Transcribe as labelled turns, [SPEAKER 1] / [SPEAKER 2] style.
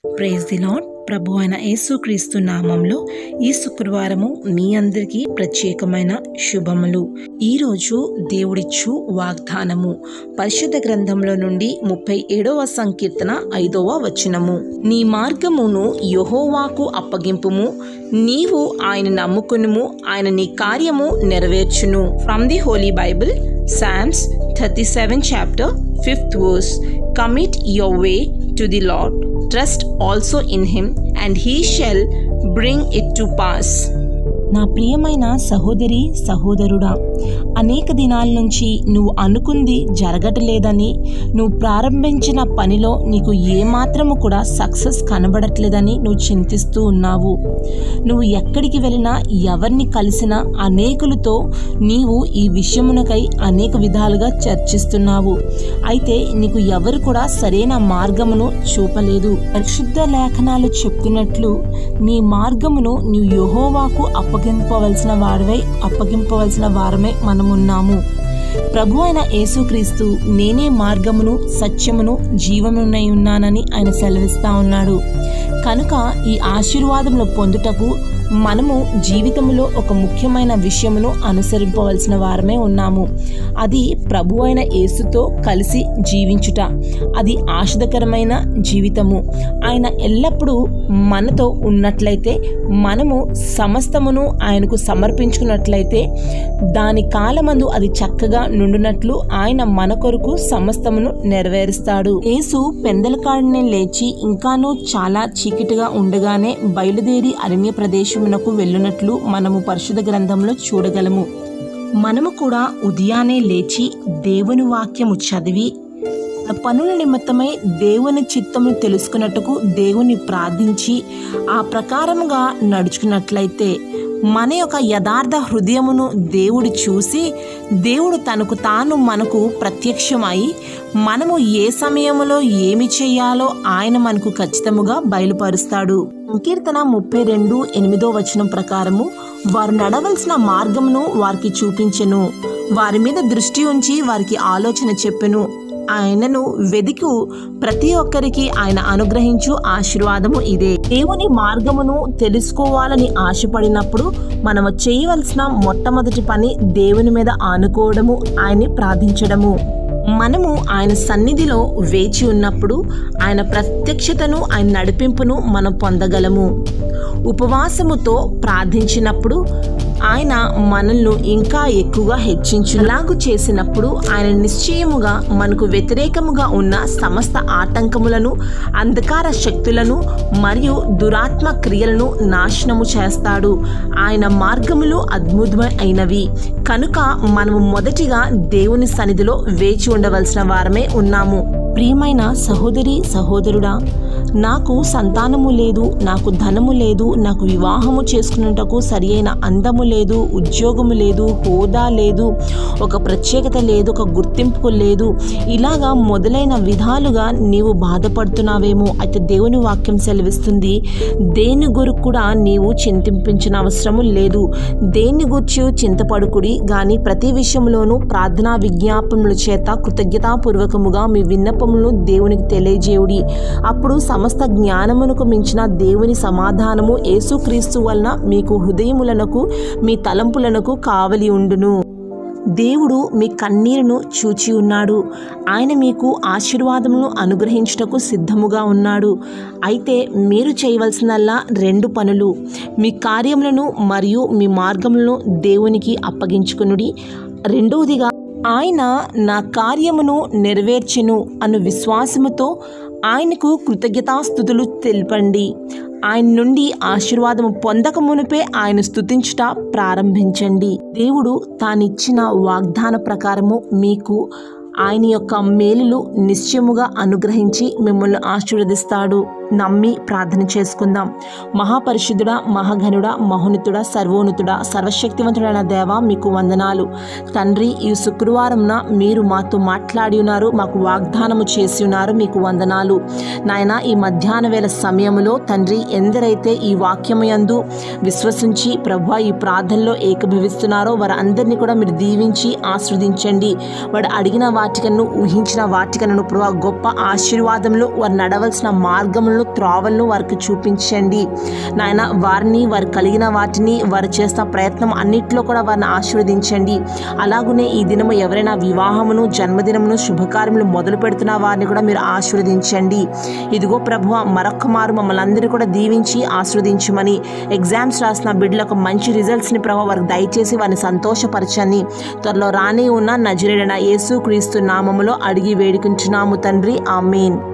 [SPEAKER 1] praise the lord ప్రభు అయిన యేసుక్రీస్తు నామంలో ఈ శుక్రవారము మీ అందరికీ ప్రత్యేకమైన శుభములు ఈరోజు దేవుడిచ్చు వాగ్దానము పరిశుద్ధ గ్రంథంలో నుండి ముప్పై ఏడవ సంకీర్తన ఐదవ వచనము నీ మార్గమును యహోవాకు అప్పగింపుము నీవు ఆయన నమ్ముకునుము ఆయన నీ కార్యము నెరవేర్చును from the holy Bible Psalms 37 chapter 5th verse Commit your way to the Lord trust also in him and he shall bring it to pass నా ప్రియమైన సహోదరి సహోదరుడా అనేక దినాల నుంచి నువ్వు అనుకుంది జరగట్లేదని నువ్వు ప్రారంభించిన పనిలో నీకు ఏమాత్రము కూడా సక్సెస్ కనబడట్లేదని నువ్వు చింతిస్తూ ఉన్నావు నువ్వు ఎక్కడికి వెళ్ళినా ఎవరిని కలిసినా అనేకులతో నీవు ఈ విషయమునకై అనేక విధాలుగా చర్చిస్తున్నావు అయితే నీకు ఎవరు కూడా సరైన మార్గమును చూపలేదు పరిశుద్ధ లేఖనాలు చెప్తున్నట్లు నీ మార్గమును నీవు యహోవాకు అప్పగింపవలసిన వాడివై అప్పగింపవలసిన వారమే మనమున్నాము ప్రభు అయిన యేసుక్రీస్తు నేనే మార్గమును సత్యమును జీవమునై ఉన్నానని ఆయన సెలవిస్తా ఉన్నాడు కనుక ఈ ఆశీర్వాదములు పొందుటకు మనము జీవితంలో ఒక ముఖ్యమైన విషయమును అనుసరింపవలసిన వారమే ఉన్నాము అది ప్రభు అయిన యేసుతో కలిసి జీవించుట అది ఆశదకరమైన జీవితము ఆయన ఎల్లప్పుడూ మనతో ఉన్నట్లయితే మనము సమస్తమును ఆయనకు సమర్పించుకున్నట్లయితే దాని కాలమందు అది చక్కగా నుండునట్లు ఆయన మన కొరకు సమస్తమును నెరవేరుస్తాడు యేసు పెందలకాడనే లేచి ఇంకానూ చాలా చీకటిగా ఉండగానే బయలుదేరి అరణ్య ప్రదేశమునకు వెళ్ళునట్లు మనము పరిశుద్ధ గ్రంథంలో చూడగలము మనము కూడా ఉదయాన్నే లేచి దేవుని వాక్యము చదివి మన పనుల నిమిత్తమై దేవుని చిత్తమును తెలుసుకున్నట్టుకు దేవుని ప్రార్థించి ఆ ప్రకారముగా నడుచుకున్నట్లయితే మన యొక్క యథార్థ హృదయమును దేవుడు చూసి దేవుడు తనకు తాను మనకు ప్రత్యక్షమై మనము ఏ సమయంలో ఏమి చేయాలో ఆయన మనకు ఖచ్చితముగా బయలుపరుస్తాడు సంకీర్తన ముప్పై రెండు ఎనిమిదో వచనం ప్రకారము వారు నడవలసిన మార్గమును వారికి చూపించెను వారి మీద దృష్టి ఉంచి వారికి ఆలోచన చెప్పెను ఆయనను వెదికు ప్రతి ఒక్కరికి ఆయన అనుగ్రహించు ఆశీర్వాదము ఇదే దేవుని మార్గమును తెలుసుకోవాలని ఆశపడినప్పుడు మనము చేయవలసిన మొట్టమొదటి పని దేవుని మీద ఆనుకోవడము ఆయన్ని ప్రార్థించడము మనము ఆయన సన్నిధిలో వేచి ఉన్నప్పుడు ఆయన ప్రత్యక్షతను ఆయన నడిపింపును మనం పొందగలము ఉపవాసముతో ప్రార్థించినప్పుడు ఆయన మనల్ని ఇంకా ఎక్కువగా హెచ్చించులాగు చేసినప్పుడు ఆయన నిశ్చయముగా మనకు వ్యతిరేకముగా ఉన్న సమస్త ఆటంకములను అంధకార శక్తులను మరియు దురాత్మ క్రియలను నాశనము చేస్తాడు ఆయన మార్గములు అద్భుతమైనవి కనుక మనము మొదటిగా దేవుని సన్నిధిలో వేచి ఉండవలసిన వారమే ఉన్నాము ప్రియమైన సహోదరి సహోదరుడా నాకు సంతానము లేదు నాకు ధనము లేదు నాకు వివాహము చేసుకున్నటకు సరి అయిన అందము లేదు ఉద్యోగము లేదు హోదా లేదు ఒక ప్రత్యేకత లేదు ఒక గుర్తింపు లేదు ఇలాగా మొదలైన విధాలుగా నీవు బాధపడుతున్నావేమో అయితే దేవుని వాక్యం సెలవిస్తుంది దేని గురికి కూడా నీవు చింతింపించిన అవసరము లేదు దేన్ని గురించి చింతపడుకుడి కానీ ప్రతి విషయంలోనూ ప్రార్థనా విజ్ఞాపనముల చేత కృతజ్ఞతాపూర్వకముగా మీ విన్నపములను దేవునికి తెలియజేయుడి అప్పుడు సమస్త జ్ఞానమునకు మించిన దేవుని సమాధానము యేసుక్రీస్తు వలన మీకు హృదయములనకు మీ తలంపులనకు కావలి ఉండును దేవుడు మీ కన్నీరును చూచి ఉన్నాడు ఆయన మీకు ఆశీర్వాదమును అనుగ్రహించుటకు సిద్ధముగా ఉన్నాడు అయితే మీరు చేయవలసినల్లా రెండు పనులు మీ కార్యములను మరియు మీ మార్గములను దేవునికి అప్పగించుకునుడి రెండవదిగా ఆయన నా కార్యమును నెరవేర్చెను అను విశ్వాసముతో ఆయనకు కృతజ్ఞతాస్థుతులు తెలపండి ఆయన నుండి ఆశీర్వాదము పొందక మునిపే ఆయన స్తుతించుట ప్రారంభించండి దేవుడు తానిచ్చిన వాగ్దాన ప్రకారము మీకు ఆయన యొక్క మేలులు నిశ్చయముగా అనుగ్రహించి మిమ్మల్ని ఆశీర్వదిస్తాడు నమ్మి ప్రార్థన చేసుకుందాం మహాపరిశుద్ధుడ మహాఘనుడ మహోన్నతుడ సర్వోన్నతుడ సర్వశక్తివంతుడైన దేవ మీకు వందనాలు తండ్రి ఈ శుక్రవారంన మీరు మాతో మాట్లాడి ఉన్నారు మాకు వాగ్దానము చేసి ఉన్నారు మీకు వందనాలు నాయన ఈ మధ్యాహ్న వేళ సమయంలో తండ్రి ఎందరైతే ఈ వాక్యము యందు విశ్వసించి ప్రభు ఈ ప్రార్థనలో ఏకభవిస్తున్నారో వారు అందరినీ కూడా మీరు దీవించి ఆస్వాదించండి వాడు అడిగిన వాటికను ఊహించిన వాటికను ప్రభు గొప్ప ఆశీర్వాదంలో వారు నడవలసిన మార్గములను త్రోవలను వారికి చూపించండి నాయన వారిని వారు కలిగిన వాటిని వారు చేస్తున్న ప్రయత్నం అన్నిట్లో కూడా వారిని ఆశీర్వదించండి అలాగునే ఈ దినము ఎవరైనా వివాహమును జన్మదినమును శుభకార్యములు మొదలు పెడుతున్న వారిని కూడా మీరు ఆశీర్వదించండి ఇదిగో ప్రభు మరొక్క మారు మమ్మల్ని అందరూ కూడా దీవించి ఆశీర్వదించమని ఎగ్జామ్స్ రాసిన బిడ్డలకు మంచి రిజల్ట్స్ని ప్రభు వారికి దయచేసి వారిని సంతోషపరచని త్వరలో రాని ఉన్న నజరేడన యేసు క్రీస్తు నామములో అడిగి వేడుకుంటున్నాము తండ్రి ఆమెన్